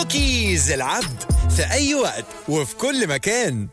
كوكيز العبد في أي وقت وفي كل مكان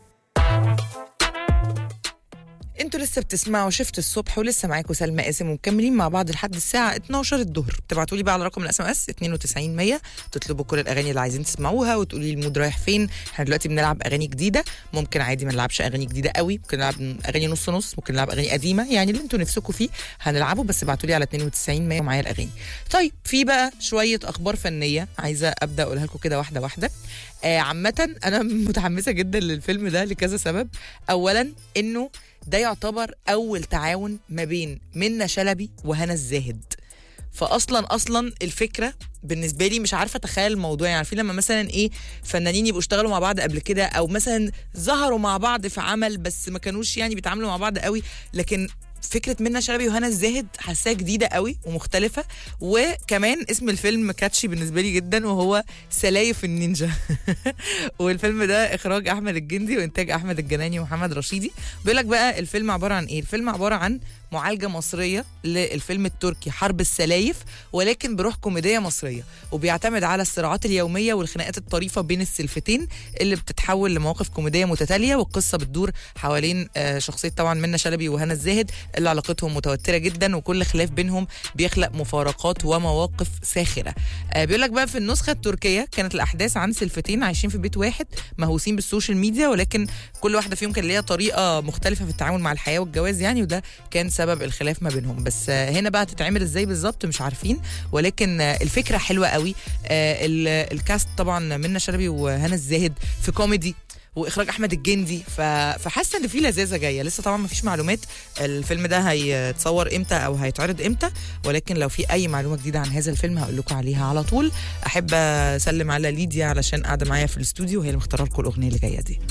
انتوا لسه بتسمعوا شفت الصبح ولسه معاكم سلمى قاسم ومكملين مع بعض لحد الساعه 12 الظهر تبعتوا لي بقى على رقم الاس ام اس 92 100 تطلبوا كل الاغاني اللي عايزين تسمعوها وتقولي لي المود رايح فين احنا دلوقتي بنلعب اغاني جديده ممكن عادي ما نلعبش اغاني جديده قوي ممكن نلعب اغاني نص نص ممكن نلعب اغاني قديمه يعني اللي انتوا نفسكم فيه هنلعبه بس ابعتوا لي على 92 100 معايا الاغاني طيب في بقى شويه اخبار فنيه عايزه ابدا اقولها لكم كده واحده واحده آه عامه انا متحمسه جدا للفيلم ده لكذا سبب اولا انه ده يعتبر اول تعاون ما بين منى شلبي وهنا الزاهد فاصلا اصلا الفكره بالنسبه لي مش عارفه اتخيل الموضوع يعني عارفين لما مثلا ايه فنانين يبقوا اشتغلوا مع بعض قبل كده او مثلا ظهروا مع بعض في عمل بس ما كانوش يعني بيتعاملوا مع بعض قوي لكن فكره منى شلبي وهنا الزاهد حاساها جديده قوي ومختلفه وكمان اسم الفيلم كاتشي بالنسبه لي جدا وهو سلايف النينجا والفيلم ده اخراج احمد الجندي وانتاج احمد الجناني ومحمد رشيدي بيقول لك بقى الفيلم عباره عن ايه الفيلم عباره عن معالجه مصريه للفيلم التركي حرب السلايف ولكن بروح كوميديه مصريه وبيعتمد على الصراعات اليوميه والخناقات الطريفه بين السلفتين اللي بتتحول لمواقف كوميديه متتاليه والقصه بتدور حوالين آه، شخصيه طبعا منى شلبي وهنا الزاهد اللي علاقتهم متوتره جدا وكل خلاف بينهم بيخلق مفارقات ومواقف ساخره آه، بيقول لك بقى في النسخه التركيه كانت الاحداث عن سلفتين عايشين في بيت واحد مهووسين بالسوشيال ميديا ولكن كل واحده فيهم كان ليها طريقه مختلفه في التعامل مع الحياه والجواز يعني وده كان سبب الخلاف ما بينهم بس آه، هنا بقى هتتعمل ازاي بالظبط مش عارفين ولكن آه، الفكره حلوه قوي آه، ال- الكاست طبعا منى شلبي وهنا الزاهد في كوميدي واخراج احمد الجندي ف... فحاسه ان في لذاذه جايه لسه طبعا ما فيش معلومات الفيلم ده هيتصور امتى او هيتعرض امتى ولكن لو في اي معلومه جديده عن هذا الفيلم هقول لكم عليها على طول احب اسلم على ليديا علشان قاعده معايا في الاستوديو وهي اللي مختاره لكم الاغنيه اللي جايه دي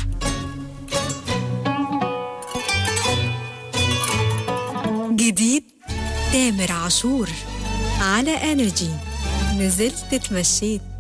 جديد تامر عاشور على انرجي نزلت اتمشيت